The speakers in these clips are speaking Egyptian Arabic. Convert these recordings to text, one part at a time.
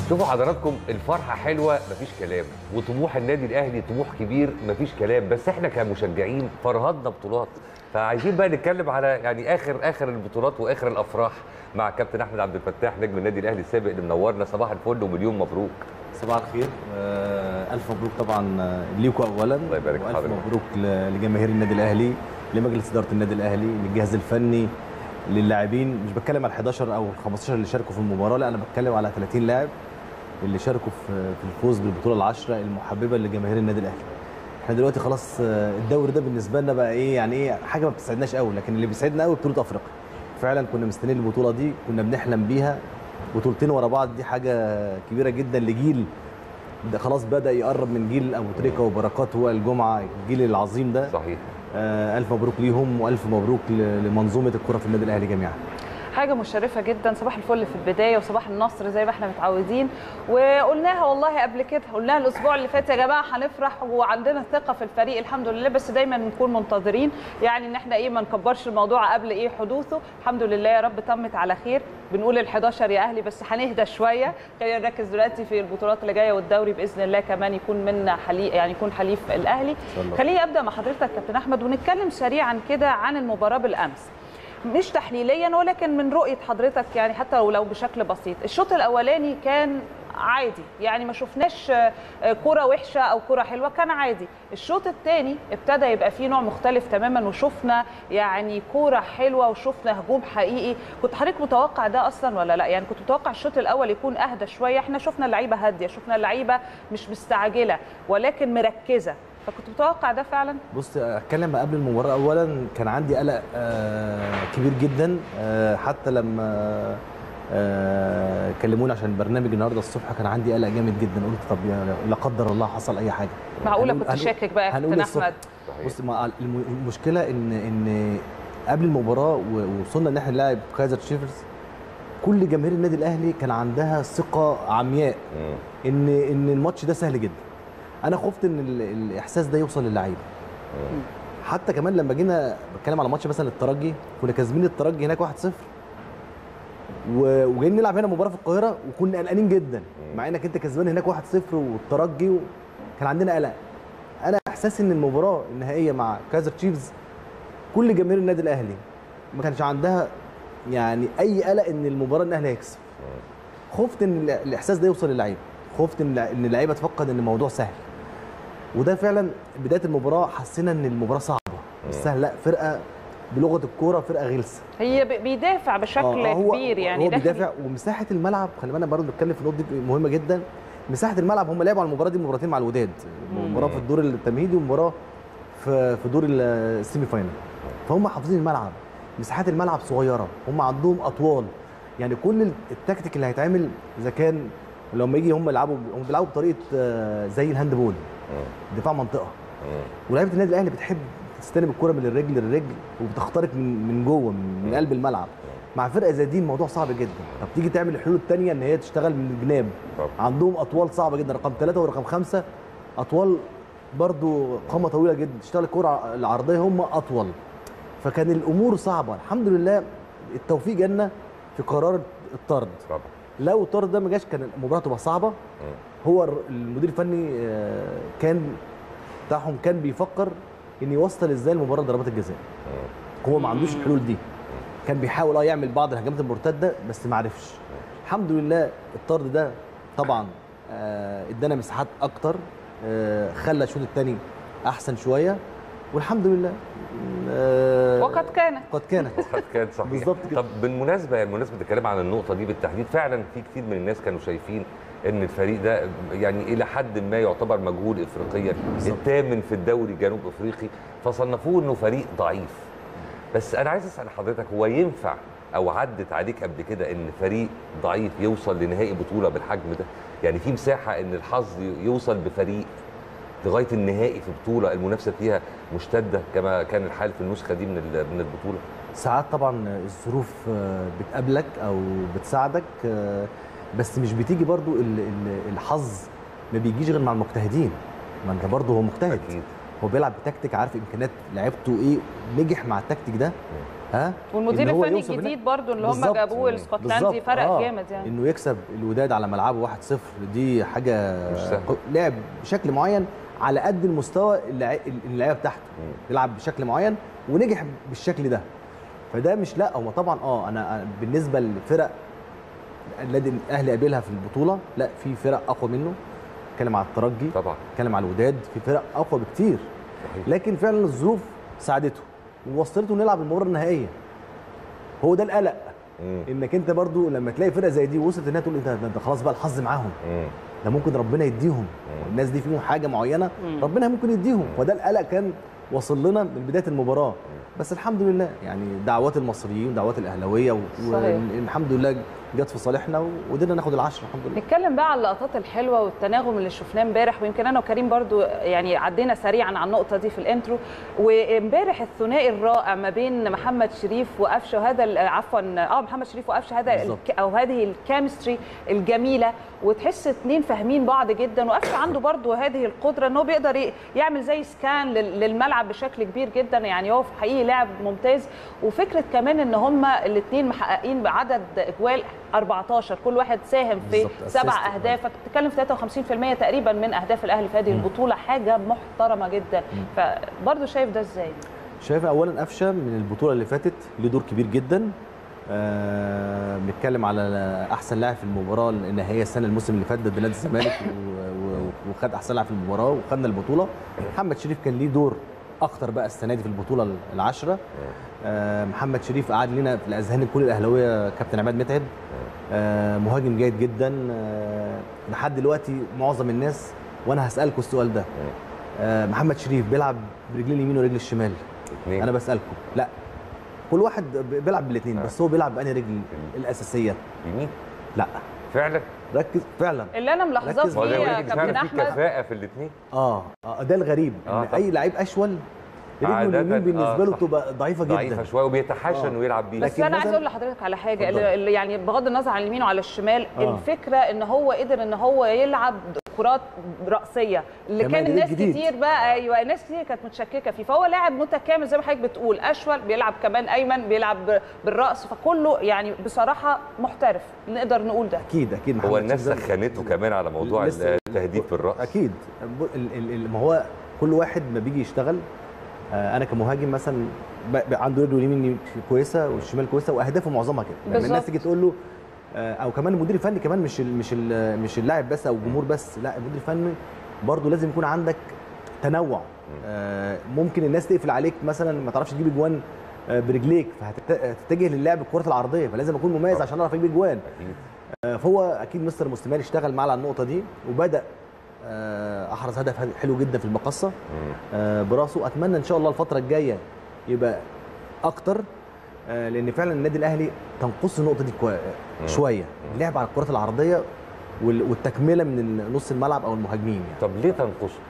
شوفوا حضراتكم الفرحه حلوه مفيش كلام وطموح النادي الاهلي طموح كبير مفيش كلام بس احنا كمشجعين فرهدنا بطولات فعايزين بقى نتكلم على يعني اخر اخر البطولات واخر الافراح مع كابتن احمد عبد الفتاح نجم النادي الاهلي السابق اللي منورنا صباح الفل ومليون مبروك صباح الخير آه، الف مبروك طبعا آه، ليكوا اولا الله يبارك في والف حضرتك. مبروك ل- لجماهير النادي الاهلي لمجلس اداره النادي الاهلي للجهاز الفني للاعبين مش بتكلم على ال 11 او ال 15 اللي شاركوا في المباراه لا انا بتكلم على 30 لاعب اللي شاركوا في في الفوز بالبطوله العشره المحببه لجماهير النادي الاهلي احنا دلوقتي خلاص آه، الدوري ده بالنسبه لنا بقى ايه يعني ايه حاجه ما بتسعدناش قوي لكن اللي بيسعدنا قوي بطوله افريقيا فعلا كنا مستنيين البطوله دي كنا بنحلم بيها بطولتين ورا بعض دي حاجه كبيره جدا لجيل ده خلاص بدا يقرب من جيل ابو تريكه وبركات والجمعه الجيل العظيم ده صحيح آه الف مبروك ليهم والف مبروك ل- لمنظومه الكره في النادي الاهلي جميعا حاجه مشرفه جدا صباح الفل في البدايه وصباح النصر زي ما احنا متعودين وقلناها والله قبل كده قلناها الاسبوع اللي فات يا جماعه هنفرح وعندنا ثقه في الفريق الحمد لله بس دايما نكون منتظرين يعني ان احنا ايه ما نكبرش الموضوع قبل ايه حدوثه الحمد لله يا رب تمت على خير بنقول ال11 يا اهلي بس هنهدى شويه خلينا نركز دلوقتي في البطولات اللي جايه والدوري باذن الله كمان يكون من حليف يعني يكون حليف الاهلي شاء الله. خليني ابدا مع حضرتك كابتن احمد ونتكلم سريعا كده عن المباراه بالامس مش تحليليا ولكن من رؤيه حضرتك يعني حتى ولو بشكل بسيط الشوط الاولاني كان عادي يعني ما شفناش آه، آه، كرة وحشة أو كرة حلوة كان عادي الشوط الثاني ابتدى يبقى فيه نوع مختلف تماما وشفنا يعني كرة حلوة وشفنا هجوم حقيقي كنت حضرتك متوقع ده أصلا ولا لا يعني كنت متوقع الشوط الأول يكون أهدى شوية احنا شفنا اللعيبة هادية شفنا اللعيبة مش مستعجلة ولكن مركزة فكنت متوقع ده فعلا بص اتكلم قبل المباراه اولا كان عندي قلق آه كبير جدا آه حتى لما آه كلموني عشان البرنامج النهارده الصبح كان عندي قلق جامد جدا قلت طب يا لا قدر الله حصل اي حاجه معقولة هنقول- كنت هنقول- شاكك بقى يا هنقول كابتن الصبح. أحمد صحيح بص ما الم- المشكله ان ان قبل المباراه و- ووصلنا ان احنا نلاعب كايزر تشيفرز كل جماهير النادي الاهلي كان عندها ثقه عمياء مم. ان ان الماتش ده سهل جدا انا خفت ان ال- الاحساس ده يوصل للعيبه مم. حتى كمان لما جينا بتكلم على ماتش مثلا الترجي كنا كاسبين الترجي هناك 1-0 و- وجايين نلعب هنا مباراه في القاهره وكنا قلقانين جدا مع انك انت كسبان هناك 1-0 والترجي و... كان عندنا قلق انا احساسي ان المباراه النهائيه مع كايزر تشيفز كل جماهير النادي الاهلي ما كانش عندها يعني اي قلق ان المباراه الاهلي هيكسب خفت ان ال- الاحساس ده يوصل للعيبه خفت ان الع- ان اللعيبه تفكر ان الموضوع سهل وده فعلا بدايه المباراه حسينا ان المباراه صعبه مش سهل لا فرقه بلغه الكوره فرقه غلسه هي ب- بيدافع بشكل آه، هو كبير يعني هو داخل- بيدافع ومساحه الملعب خلي بالنا برضه بنتكلم في النقطه دي مهمه جدا مساحه الملعب هم لعبوا على المباراه دي مباراتين مع الوداد مباراه في الدور التمهيدي ومباراه في في دور ال- السيمي فاينل فهم حافظين الملعب مساحات الملعب صغيره هم عندهم اطوال يعني كل التكتيك اللي هيتعمل اذا كان لما يجي هم يلعبوا هم بيلعبوا بطريقه آه، زي الهاندبول مم. دفاع منطقه مم. ولاعيبه النادي الاهلي بتحب تستلم الكره من الرجل للرجل وبتخترق من من جوه من, من قلب الملعب مع فرقه زي دي الموضوع صعب جدا طب تيجي تعمل الحلول الثانيه ان هي تشتغل من الجناب طبعا. عندهم اطوال صعبه جدا رقم ثلاثة ورقم خمسة اطوال برضو قامه طويله جدا تشتغل الكره العرضيه هم اطول فكان الامور صعبه الحمد لله التوفيق جالنا في قرار الطرد طبعا لو الطرد ده ما جاش كان المباراه تبقى صعبه هو الر- المدير الفني آه، كان بتاعهم كان بيفكر ان يوصل ازاي المباراه ضربات الجزاء هو ما عندوش الحلول دي كان بيحاول اه يعمل بعض الهجمات المرتده بس ما عرفش الحمد لله الطرد ده طبعا آه، ادانا مساحات اكتر آه، خلى الشوط الثاني احسن شويه والحمد لله آه، وقد كان قد كانت قد كان صحيح بالظبط كده. طب بالمناسبه يعني بالمناسبه الكلام عن النقطه دي بالتحديد فعلا في كتير من الناس كانوا شايفين ان الفريق ده يعني الى حد ما يعتبر مجهول افريقيا بالظبط. الثامن في الدوري الجنوب افريقي فصنفوه انه فريق ضعيف بس انا عايز اسال حضرتك هو ينفع او عدت عليك قبل كده ان فريق ضعيف يوصل لنهائي بطوله بالحجم ده يعني في مساحه ان الحظ يوصل بفريق لغايه النهائي في بطوله المنافسه فيها مشتده كما كان الحال في النسخه دي من ال- من البطوله ساعات طبعا الظروف آه، بتقابلك او بتساعدك آه، بس مش بتيجي برضو ال- ال- الحظ ما بيجيش غير مع المجتهدين ما انت برضو هو مجتهد اكيد هو بيلعب بتكتيك عارف امكانيات لعيبته ايه نجح مع التكتيك ده ها والمدير إن هو الفني يوصل هناك. الجديد برضو اللي هم بالظبط. جابوه الاسكتلندي بالظبط. فرق آه. جامد يعني انه يكسب الوداد على ملعبه 1-0 دي حاجه مش سهل. لعب بشكل معين على قد المستوى اللعي- اللعيبه بتاعته بيلعب بشكل معين ونجح بالشكل ده فده مش لا هو طبعا اه انا أنا بالنسبه للفرق النادي الاهلي قابلها في البطوله لا في فرق اقوى منه اتكلم على الترجي طبعا اتكلم على الوداد في فرق اقوى بكتير صحيح. لكن فعلا الظروف ساعدته ووصلته نلعب المباراه النهائيه هو ده القلق مم. انك انت برضو لما تلاقي فرقه زي دي وصلت انها تقول انت ده انت خلاص بقى الحظ معاهم مم. ده ممكن ربنا يديهم الناس دي فيهم حاجه معينه ربنا ممكن يديهم وده القلق كان واصل لنا من بدايه المباراه بس الحمد لله يعني دعوات المصريين ودعوات الاهلاويه صحيح. والحمد لله جت في صالحنا وقدرنا ناخد العشره الحمد لله نتكلم بقى على اللقطات الحلوه والتناغم اللي شفناه امبارح ويمكن انا وكريم برضو يعني عدينا سريعا على النقطه دي في الانترو وامبارح الثنائي الرائع ما بين محمد شريف وقفشه وهذا ال- عفوا اه محمد شريف وقفشه هذا بالظبط. الك- او هذه الكيمستري الجميله وتحس اتنين فاهمين بعض جدا وقفشه عنده برضو هذه القدره ان هو بيقدر ي- يعمل زي سكان لل- للملعب بشكل كبير جدا يعني هو حقيقي لاعب ممتاز وفكره كمان ان هما الاثنين محققين بعدد اجوال 14 كل واحد ساهم في بالظبط، سبع assist. اهداف بتتكلم في 53% تقريبا من اهداف الاهلي في هذه البطوله حاجه محترمه جدا فبرضه شايف ده ازاي شايف اولا قفشه من البطوله اللي فاتت له دور كبير جدا آه، بنتكلم على احسن لاعب في المباراه النهائيه السنه الموسم اللي فات ضد نادي الزمالك و- و- وخد احسن لاعب في المباراه وخدنا البطوله محمد شريف كان ليه دور اكتر بقى السنه دي في البطوله العشره آه، محمد شريف قعد لنا في الاذهان كل الاهلاويه كابتن عماد متعب آه، مهاجم جيد جدا آه، لحد دلوقتي معظم الناس وانا هسالكم السؤال ده آه، محمد شريف بيلعب برجلين اليمين ورجل الشمال اتنين انا بسالكم لا كل واحد ب- بيلعب بالاثنين آه. بس هو بيلعب بانهي رجل الاساسيه يمين لا فعلا ركز فعلا اللي انا ملاحظاه ركز ما هو ده فيه يقول يا لك كابتن فعلا في احمد كفاءه في الاثنين اه, آه ده الغريب آه، ان طبعا. اي لعيب اشول رجله عادةً، اليمين بالنسبه آه، له صح. بتبقى ضعيفه جدا ضعيفه شويه وبيتحاشى آه. انه يلعب بيه بس لكن انا عايز مثلاً- اقول لحضرتك على حاجه اتفضل. اللي اللي يعني بغض النظر عن اليمين وعلى الشمال آه. الفكره ان هو قدر ان هو يلعب كرات راسيه اللي كمان كان جديد الناس جديد. كتير بقى ايوه ناس كتير كانت متشككه فيه فهو لاعب متكامل زي ما حضرتك بتقول اشول بيلعب كمان ايمن بيلعب ب- بالراس فكله يعني بصراحه محترف نقدر نقول ده اكيد اكيد محمد هو الناس شريف زي- سخنته كمان على موضوع لسه- التهديد بالراس اكيد ب- ال- ال- ال- ما هو كل واحد ما بيجي يشتغل آه، انا كمهاجم مثلا ب- ب- عنده رجله اليمين كويسه والشمال كويسه واهدافه معظمها كده لما بالظبط. الناس تيجي تقول له آه، او كمان المدير الفني كمان مش ال مش ال مش اللاعب بس او الجمهور بس لا المدير الفني برضه لازم يكون عندك تنوع آه، ممكن الناس تقفل عليك مثلا ما تعرفش تجيب اجوان آه، برجليك فهتتجه للعب الكرات العرضيه فلازم اكون مميز عشان اعرف اجيب اجوان اكيد آه، فهو اكيد مستر مستمر اشتغل معاه على النقطه دي وبدا آه، احرز هدف حلو جدا في المقصه مم. آه، براسه اتمنى ان شاء الله الفتره الجايه يبقى اكتر آه، لان فعلا النادي الاهلي تنقص النقطه دي كوي- شويه اللعب على الكرات العرضيه وال- والتكمله من نص الملعب او المهاجمين يعني طب ليه تنقصه؟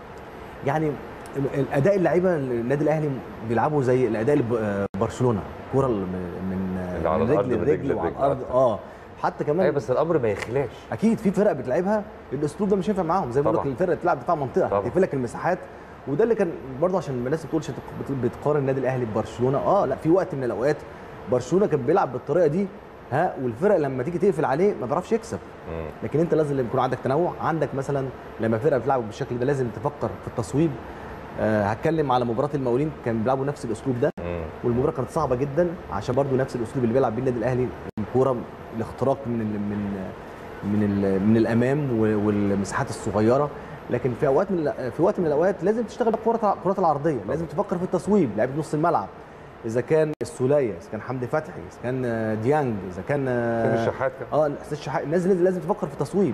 يعني الاداء اللعيبه النادي الاهلي بيلعبوا زي الاداء اللي ب- آه، برشلونه كره من من اللي على من الأرض رجل من لرجل رجل وعلى لرجل. الارض اه حتى كمان ايوه بس الامر ما يخلاش اكيد في فرق بتلعبها الاسلوب ده مش هينفع معاهم زي ما بقول لك طبعا. الفرقه بتلعب دفاع منطقه طبعا. هتقفل لك المساحات وده اللي كان برضه عشان الناس ما بتقولش بت- بتقارن النادي الاهلي ببرشلونه اه لا في وقت من الاوقات برشلونه كان بيلعب بالطريقه دي ها والفرق لما تيجي تقفل عليه ما بيعرفش يكسب مم. لكن انت لازم يكون عندك تنوع عندك مثلا لما فرقه بتلعب بالشكل ده لازم تفكر في التصويب آه هتكلم على مباراه المقاولين كان بيلعبوا نفس الاسلوب ده مم. والمباراه كانت صعبه جدا عشان برضو نفس الاسلوب اللي بيلعب بيه النادي الاهلي الكوره الاختراق من ال من من ال من الامام و- والمساحات الصغيره لكن في اوقات من الأ- في وقت من الاوقات لازم تشتغل بالكرات الكرات العرضيه لازم تفكر في التصويب لعيبه نص الملعب اذا كان السوليه اذا كان حمدي فتحي اذا كان آه، ديانج اذا كان آه، فين الشحات كان؟ اه الاستاذ شحات الناس لازم لازم تفكر في التصويب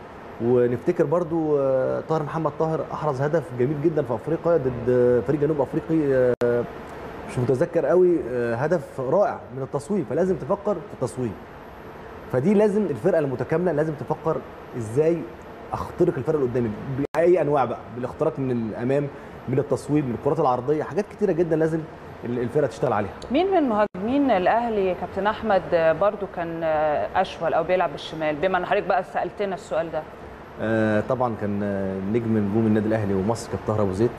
ونفتكر برضو آه، طاهر محمد طاهر احرز هدف جميل جدا في افريقيا ضد آه، فريق جنوب افريقي آه، مش متذكر قوي آه، هدف رائع من التصويب فلازم تفكر في التصويب فدي لازم الفرقه المتكامله لازم تفكر ازاي اخترق الفرقه اللي قدامي باي انواع بقى بالاختراق من الامام من التصويب من الكرات العرضيه حاجات كتيره جدا لازم الفرقه تشتغل عليها مين من مهاجمين الاهلي كابتن احمد برضو كان اشول او بيلعب بالشمال بما ان حضرتك بقى سالتنا السؤال ده آه، طبعا كان آه، نجم نجوم النادي الاهلي ومصر كابتن طاهر ابو زيد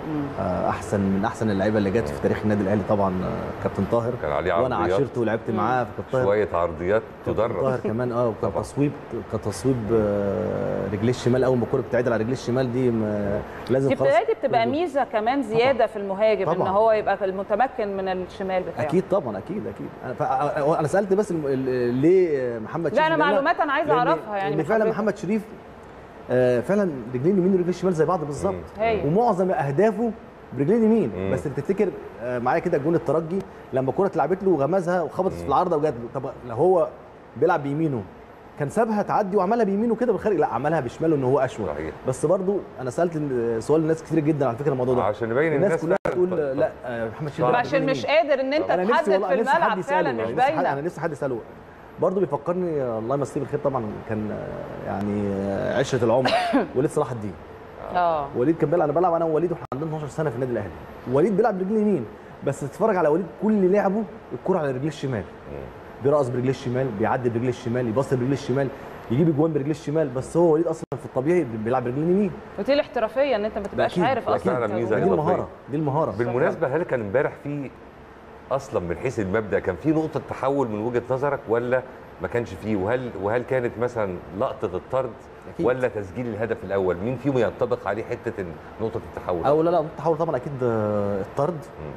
آه، احسن من احسن اللعيبه اللي جت في تاريخ النادي الاهلي طبعا آه، كابتن طاهر كان عليه وانا عرضيات عاشرته ولعبت معاه فكابتن طاهر شويه عرضيات كابتن تدرب طاهر كمان اه وكان طبعا. تصويب كان تصويب آه، رجليه الشمال اول ما الكوره بتعدل على رجليه الشمال دي ما لازم دي خلاص بتبقى بتبقى ميزه كمان زياده في المهاجم ان طبعاً. هو يبقى المتمكن من الشمال بتاعه اكيد طبعا اكيد اكيد انا, فا- انا سالت بس الم- ال- ليه محمد لا انا لأن- معلومات انا عايزه لأن- اعرفها يعني لان من فعلا حضرتك. محمد شريف آه، فعلا رجلين اليمين ورجلين الشمال زي بعض بالظبط هايل. ومعظم اهدافه برجلين اليمين مم. بس تفتكر آه، معايا كده جون الترجي لما الكره اتلعبت له وغمزها وخبطت في العارضه وجات له طب لو هو بيلعب بيمينه كان سابها تعدي وعملها بيمينه كده بالخارج لا عملها بشماله ان هو اشول صحيح. بس برضو انا سالت إن- سؤال لناس كتير جدا على فكره الموضوع ده عشان نبين الناس الناس كلها لا، تقول طب- لا آه، محمد شريف طبعاً. بيلعب عشان برجلين مش اليمين. قادر ان انت انا نفسي تحدد والله في أنا نفسي حد الملعب يساله فعلا مش أنا نفسي حد- باينه انا نفسي حد يساله برضه بيفكرني آه، الله يمسيه بالخير طبعا كان آه، يعني آه، عشره العمر وليد صلاح الدين اه وليد كان بيلعب انا بلعب انا ووليد واحنا عندنا 12 سنه في النادي الاهلي وليد بيلعب برجليه اليمين بس تتفرج على وليد كل لعبه الكره على رجليه الشمال بيرقص برجليه الشمال بيعدي برجليه الشمال يباص برجليه الشمال يجيب اجوان برجليه الشمال بس هو وليد اصلا في الطبيعي بيلعب برجليه اليمين ودي الاحترافيه ان انت ما تبقاش أكيد، عارف أكيد. اصلا فعلا أنت ميزة دي وين. إضافية. المهاره دي المهاره بالمناسبه هل كان امبارح في اصلا من حيث المبدا كان في نقطه تحول من وجهه نظرك ولا ما كانش فيه وهل وهل كانت مثلا لقطه الطرد أكيد. ولا تسجيل الهدف الاول مين فيهم ينطبق عليه حته إن نقطه التحول او لا لا التحول طبعا اكيد آه، الطرد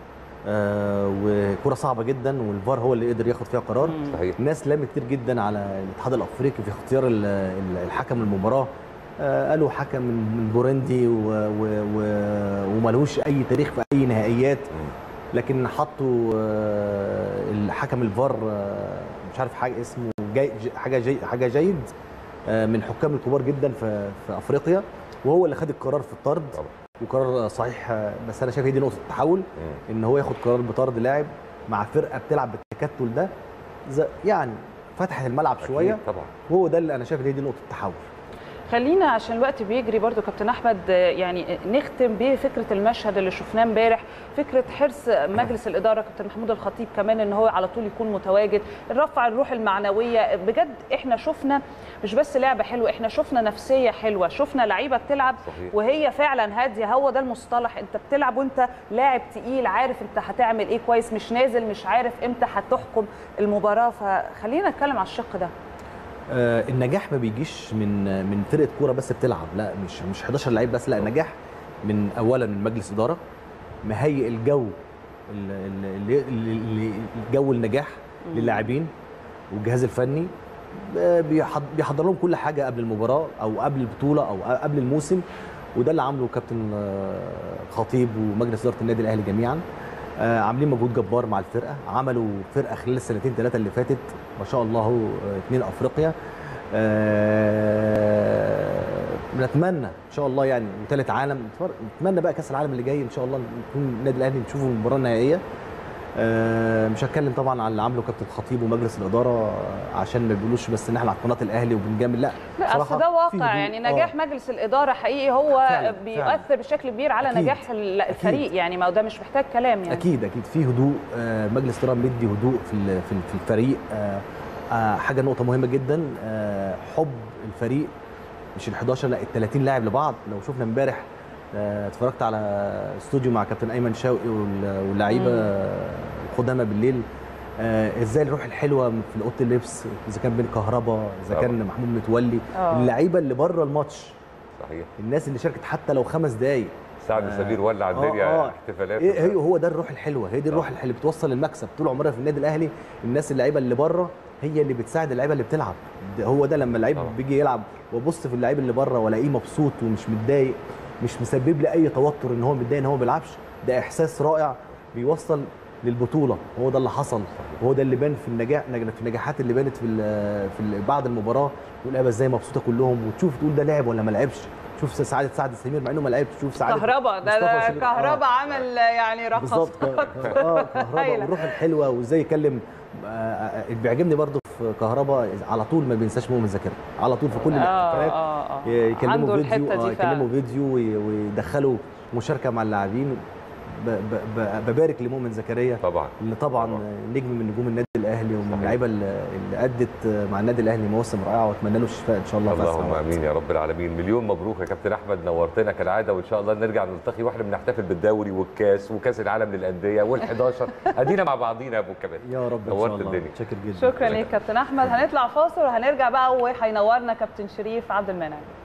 آه وكره صعبه جدا والفار هو اللي قدر ياخد فيها قرار صحيح الناس لامت كتير جدا على الاتحاد الافريقي في اختيار ال- ال- الحكم المباراه آه، قالوا حكم من من بوروندي و- و- و- وملهوش اي تاريخ في اي نهائيات لكن حطوا آه، الحكم الفار آه، مش عارف حاجه اسمه جاي ج- حاجه جي حاجه جيد آه، من حكام الكبار جدا في في افريقيا وهو اللي خد القرار في الطرد طبعا وقرار صحيح آه، بس انا شايف هي دي نقطه التحول مم. ان هو ياخد قرار بطرد لاعب مع فرقه بتلعب بالتكتل ده ز- يعني فتحت الملعب شويه أكيد طبعا وهو ده اللي انا شايف ان هي دي نقطه التحول خلينا عشان الوقت بيجري برضو كابتن احمد آه، يعني نختم بفكره المشهد اللي شفناه امبارح فكره حرص مجلس الاداره كابتن محمود الخطيب كمان ان هو على طول يكون متواجد رفع الروح المعنويه بجد احنا شفنا مش بس لعبه حلوه احنا شفنا نفسيه حلوه شفنا لعيبه بتلعب صحيح. وهي فعلا هاديه هو ده المصطلح انت بتلعب وانت لاعب تقيل عارف انت هتعمل ايه كويس مش نازل مش عارف امتى هتحكم المباراه فخلينا نتكلم على الشق ده آه النجاح ما بيجيش من من فرقه كوره بس بتلعب لا مش مش 11 لعيب بس لا النجاح من اولا من مجلس اداره مهيئ الجو ال- ال- ال- ال- الجو النجاح للاعبين والجهاز الفني آه، بيحض- بيحضر لهم كل حاجه قبل المباراه او قبل البطوله او قبل الموسم وده اللي عامله كابتن آه، خطيب ومجلس اداره النادي الاهلي جميعا آه، عاملين مجهود جبار مع الفرقه عملوا فرقه خلال السنتين ثلاثه اللي فاتت ما شاء الله هو آه، اثنين افريقيا آه، بنتمنى ان شاء الله يعني وثالث عالم نتمنى بقى كاس العالم اللي جاي ان شاء الله نكون النادي الاهلي نشوفه المباراه النهائيه آه، مش هتكلم طبعا على اللي عمله كابتن خطيب ومجلس الاداره آه، عشان ما بيقولوش بس ان احنا على قناه الاهلي وبنجامل لا لا بصراحة اصل ده في واقع هدوء. يعني نجاح آه. مجلس الاداره حقيقي هو فعلاً، بيؤثر فعلاً. بشكل كبير على أكيد. نجاح ال- الفريق يعني ما هو ده مش محتاج كلام يعني اكيد اكيد في هدوء آه، مجلس الاداره مدي هدوء في ال- في ال- في الفريق آه، آه، حاجه نقطه مهمه جدا آه، حب الفريق مش ال 11 لا ال 30 لاعب لبعض لو شفنا امبارح آه، اتفرجت على استوديو مع كابتن ايمن شوقي وال- واللعيبه مم. آه، القدامى بالليل آه، ازاي الروح الحلوه في اوضه اللبس اذا كان بين كهربا اذا كان طبعا. محمود متولي آه. اللعيبه اللي بره الماتش صحيح الناس اللي شاركت حتى لو خمس دقايق سعد آه، سمير ولع آه، الدنيا آه. احتفالات ايه هي هو ده الروح الحلوه هي دي الروح طبعا. اللي بتوصل المكسب طول عمرها في النادي الاهلي الناس اللعيبه اللي بره هي اللي بتساعد اللعيبه اللي بتلعب ده هو ده لما اللعيب طبعا. بيجي يلعب وابص في اللعيب اللي بره والاقيه مبسوط ومش متضايق مش مسبب لي اي توتر ان هو متضايق ان هو ما بيلعبش ده احساس رائع بيوصل للبطوله هو ده اللي حصل وهو ده اللي بان في النجاح في النجاحات اللي بانت في ال- في ال- بعد المباراه واللعيبه ازاي مبسوطه كلهم وتشوف تقول ده لعب ولا ما لعبش شوف سعاده سعد سمير مع انه ما لعبش شوف سعاده كهربا ده, مصطفى ده شوبير. كهربا آه. عمل يعني رقص بالظبط اه كهربا هايلة. والروح الحلوه وازاي يكلم آه، آه، اللي بيعجبني برضو في كهربا على طول ما بينساش مؤمن زكريا على طول في كل اه الاحتفالات اه اه يكلموا عنده فيديو الحته آه، دي يكلموا فعلا فيديو وي- ويدخلوا مشاركه مع اللاعبين ب- ب- ب- ببارك لمؤمن زكريا طبعا اللي طبعا طبعا. نجم من نجوم النادي الاهلي الاهلي ومن اللعيبه اللي اللي ادت مع النادي الاهلي مواسم رائعه واتمنى له الشفاء ان شاء الله في أسرع اللهم وقت. امين يا رب العالمين مليون مبروك يا كابتن احمد نورتنا كالعاده وان شاء الله نرجع نلتقي واحنا بنحتفل بالدوري والكاس وكاس العالم للانديه وال11 ادينا مع بعضينا يا ابو كمال يا رب ان نورت شاء الله الدنيا. شاكر جدا شكرا ليك كابتن احمد هنطلع فاصل وهنرجع بقى وهينورنا كابتن شريف عبد المنعم